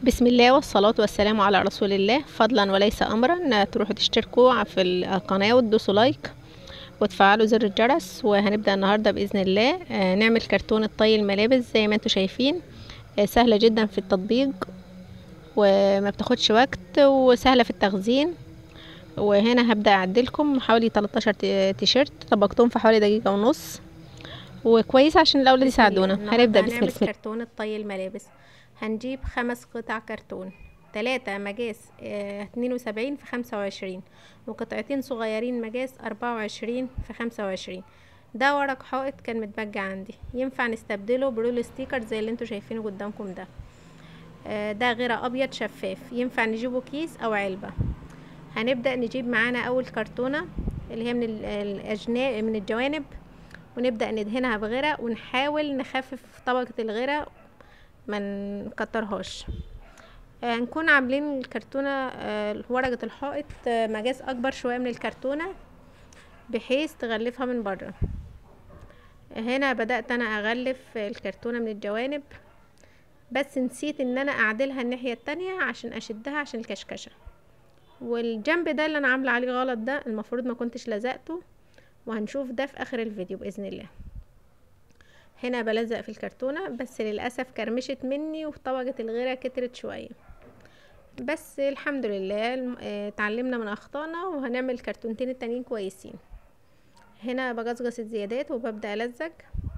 بسم الله والصلاة والسلام على رسول الله فضلا وليس أمرا تروحوا تشتركوا في القناة وتدوسوا لايك وتفعلوا زر الجرس وهنبدأ النهاردة بإذن الله آه، نعمل كرتونة طي الملابس زي ما انتوا شايفين آه، سهلة جدا في التطبيق وما بتاخدش وقت وسهلة في التخزين وهنا هبدأ أعدلكم حوالي 13 ت- تيشيرت طبقتهم في حوالي دقيقة ونص وكويس عشان الأولاد يساعدونا هنبدأ بسم الله كرتونة طي الملابس هنجيب خمس قطع كرتون تلاتة مقاس اتنين وسبعين في خمسة وعشرين وقطعتين صغيرين مقاس أربعة وعشرين في خمسة وعشرين ده ورق حائط كان متبقى عندي ينفع نستبدله برول ستيكر زي اللي انتوا شايفينه قدامكم ده آه، ده غير أبيض شفاف ينفع نجيبه كيس أو علبة هنبدأ نجيب معانا أول كرتونة اللي هي من ال- الأجناب من الجوانب ونبدأ ندهنها بغرق ونحاول نخفف طبقة الغرق ما نكترهاش آه، نكون عاملين الكرتونة آه، ورقة الحائط آه، مقاس أكبر شوية من الكرتونة بحيث تغلفها من بره هنا بدأت أنا أغلف الكرتونة من الجوانب بس نسيت ان انا اعدلها الناحية التانية عشان اشدها عشان الكشكشة والجنب ده اللي انا عاملة عليه غلط ده المفروض ما كنتش لزقته وهنشوف ده في اخر الفيديو باذن الله هنا بلزق في الكرتونة بس للأسف كرمشت مني وطبقة الغيرة كترت شوية بس الحمد لله الم- آه، اتعلمنا من أخطائنا وهنعمل الكرتونتين التانيين كويسين هنا بجزجس الزيادات وببدأ ألزق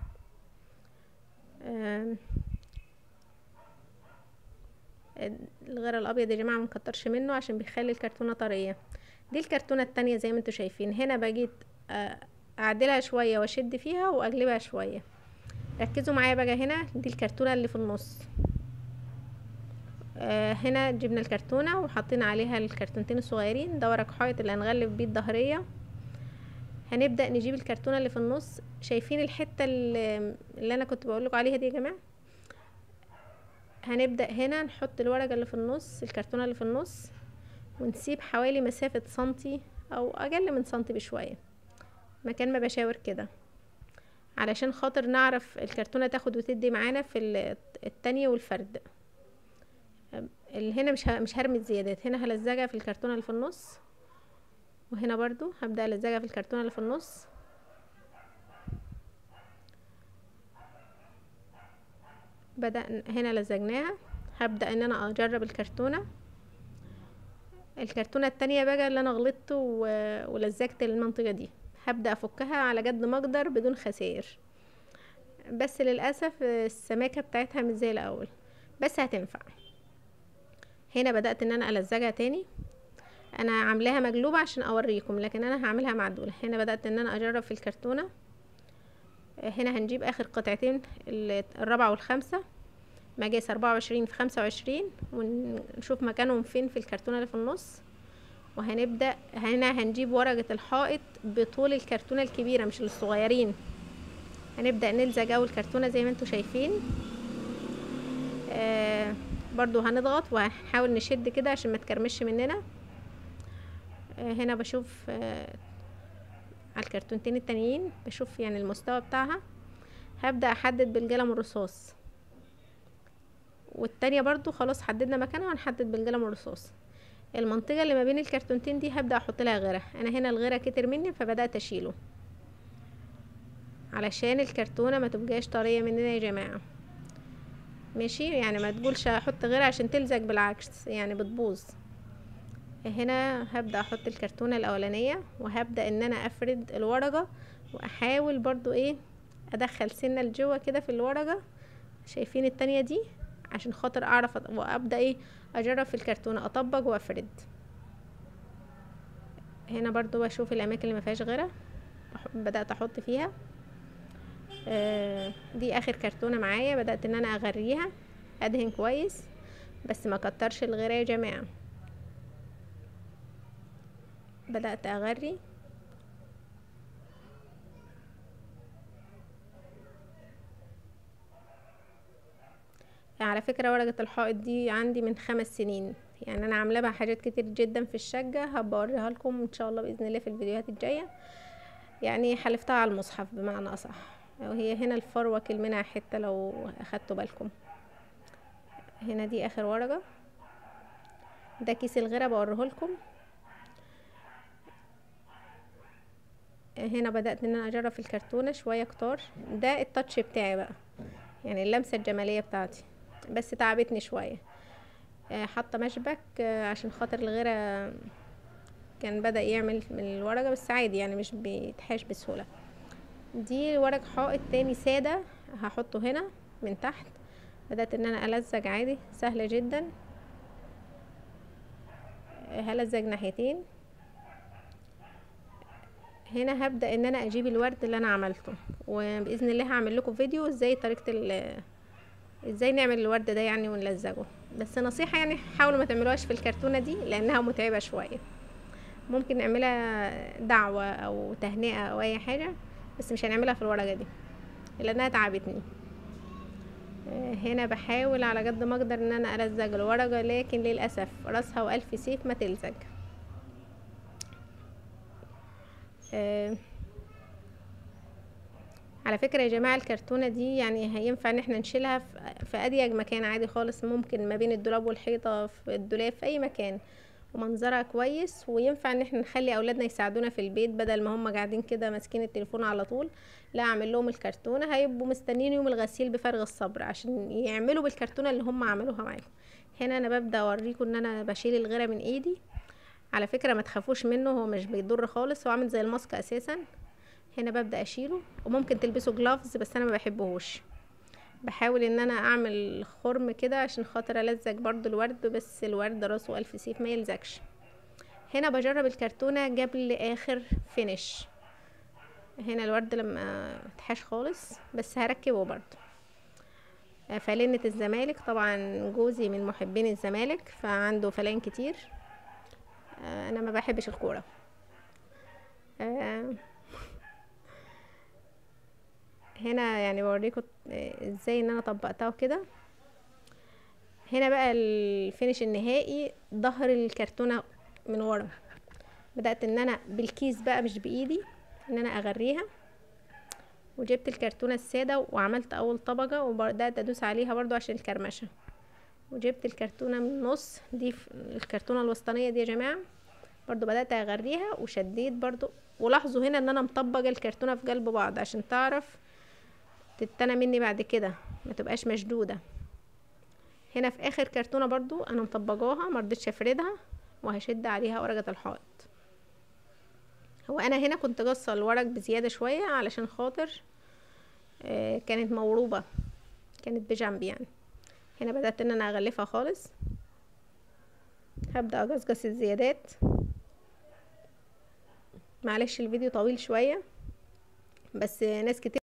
آم، الغير الابيض يا جماعه منكترش منه عشان بيخلي الكرتونه طريه دي الكرتونه التانية زي ما انتوا شايفين هنا بجيت آه، اعدلها شويه واشد فيها واقلبها شويه ركزوا معايا بقى هنا دي الكرتونه اللي في النص آه، هنا جبنا الكرتونه وحطينا عليها الكرتونتين الصغيرين ده ورق حائط اللي هنغلف بيه الظهريه هنبدا نجيب الكرتونه اللي في النص شايفين الحته اللي, اللي انا كنت بقول لكم عليها دي يا جماعه هنبدأ هنا نحط الورقة اللي في النص الكرتونة اللي في النص ونسيب حوالي مسافة سنتي أو أقل من سنتي بشوية مكان ما بشاور كده علشان خاطر نعرف الكرتونة تاخد وتدي معانا في ال- التانية والفرد اللي هنا مش ه- مش هرمي الزيادات هنا هلزقها في الكرتونة اللي في النص وهنا برضو هبدأ ألزقها في الكرتونة اللي في النص بدأ هنا لزجناها هبدأ ان انا اجرب الكرتونة الكرتونة التانية بقى اللي انا غلطت و- ولزجت المنطقة دي هبدأ افكها على قد ما اقدر بدون خسائر بس للأسف السماكة بتاعتها مش زي الاول بس هتنفع هنا بدأت ان انا الزجها تاني انا عاملاها مقلوبة عشان اوريكم لكن انا هعملها معدولة هنا بدأت ان انا اجرب في الكرتونة هنا هنجيب اخر قطعتين ال- الرابعة والخامسة مقاس أربعة وعشرين في خمسة وعشرين ونشوف مكانهم فين في الكرتونة اللي في النص وهنبدأ هنا هنجيب ورقة الحائط بطول الكرتونة الكبيرة مش الصغيرين هنبدأ نلزق أول كرتونة زي ما انتوا شايفين آه برضو هنضغط وهنحاول نشد كده عشان ما تكرمش مننا آه هنا بشوف آه على الكرتونتين التانيين بشوف يعني المستوى بتاعها هبدأ أحدد بالقلم الرصاص والتانية برضو خلاص حددنا مكانها هنحدد بالقلم الرصاص المنطقة اللي ما بين الكرتونتين دي هبدأ أحط لها غيرة أنا هنا الغيرة كتر مني فبدأت أشيله علشان الكرتونة ما تبقاش طرية مننا يا جماعة ماشي يعني ما تقولش أحط غيرة عشان تلزق بالعكس يعني بتبوظ هنا هبدأ احط الكرتونة الاولانية وهبدأ ان انا افرد الورقة واحاول برضو ايه ادخل سنة لجوه كده في الورقة شايفين التانية دي عشان خاطر اعرف أط- وابدأ ايه اجرب في الكرتونة اطبق وافرد هنا برضو بشوف الاماكن اللي ما فيهاش غيرة بح- بدأت احط فيها آه، دي اخر كرتونة معايا بدأت ان انا اغريها ادهن كويس بس ما كترش الغيرة يا جماعة بدأت أغري على فكرة ورقة الحائط دي عندي من خمس سنين يعني أنا عاملة بها حاجات كتير جدا في الشقة هبقى أوريها لكم إن شاء الله بإذن الله في الفيديوهات الجاية يعني حلفتها على المصحف بمعنى أصح وهي هنا الفروة منها حتة لو أخدتوا بالكم هنا دي آخر ورقة ده كيس الغيره بوريهولكم هنا بدأت ان انا اجرب في الكرتونة شوية كتار ده التاتش بتاعي بقى يعني اللمسة الجمالية بتاعتي بس تعبتني شوية حاطة مشبك عشان خاطر الغيرة كان بدأ يعمل من الورقة بس عادي يعني مش بيتحاش بسهولة دي ورق حائط تاني سادة هحطه هنا من تحت بدأت ان انا ألزج عادي سهلة جدا هلزج ناحيتين هنا هبدأ ان انا اجيب الورد اللي انا عملته وباذن الله هعمل لكم فيديو ازاي طريقة ازاي نعمل الورد ده يعني ونلزجه بس نصيحة يعني حاولوا ما تعملوهاش في الكرتونة دي لانها متعبة شوية ممكن نعملها دعوة او تهنئة او اي حاجة بس مش هنعملها في الورقة دي لانها تعبتني هنا بحاول على قد ما اقدر ان انا الزج الورقة لكن للاسف راسها والف سيف ما تلزج آه على فكرة يا جماعة الكرتونة دي يعني هينفع ان احنا نشيلها في اضيق مكان عادي خالص ممكن ما بين الدولاب والحيطة في الدولاب في اي مكان ومنظرها كويس وينفع ان احنا نخلي اولادنا يساعدونا في البيت بدل ما هم قاعدين كده ماسكين التليفون على طول لا اعمل لهم الكرتونة هيبقوا مستنيين يوم الغسيل بفارغ الصبر عشان يعملوا بالكرتونة اللي هم عملوها معاكم هنا انا ببدأ اوريكم ان انا بشيل الغيرة من ايدي على فكرة ما تخافوش منه هو مش بيضر خالص هو عامل زي الماسك اساسا هنا ببدأ اشيله وممكن تلبسوا جلافز بس انا ما بحبهوش بحاول ان انا اعمل خرم كده عشان خاطر الزج برضو الورد بس الورد راسه الف سيف ما يلزقش هنا بجرب الكرتونة قبل اخر فينش هنا الورد لما اتحاش خالص بس هركبه برضو فلنة الزمالك طبعا جوزي من محبين الزمالك فعنده فلان كتير انا ما بحبش الكوره هنا يعني بوريكم ازاي ان انا طبقتها وكده هنا بقى الفينش النهائي ظهر الكرتونه من ورا بدات ان انا بالكيس بقى مش بايدي ان انا اغريها وجبت الكرتونه الساده وعملت اول طبقه وبدات ادوس عليها برضو عشان الكرمشه وجبت الكرتونة من النص دي الكرتونة الوسطانية دي يا جماعة برضو بدأت اغريها وشديت برضو ولاحظوا هنا ان انا مطبقة الكرتونة في قلب بعض عشان تعرف تتنى مني بعد كده ما تبقاش مشدودة هنا في اخر كرتونة برضو انا مطبقاها مرضتش افردها وهشد عليها ورقة الحائط هو انا هنا كنت قصة الورق بزيادة شوية علشان خاطر آه كانت موروبة كانت بجنب يعني هنا بدأت ان انا اغلفها خالص هبدأ اقصقص الزيادات معلش الفيديو طويل شوية بس ناس كتير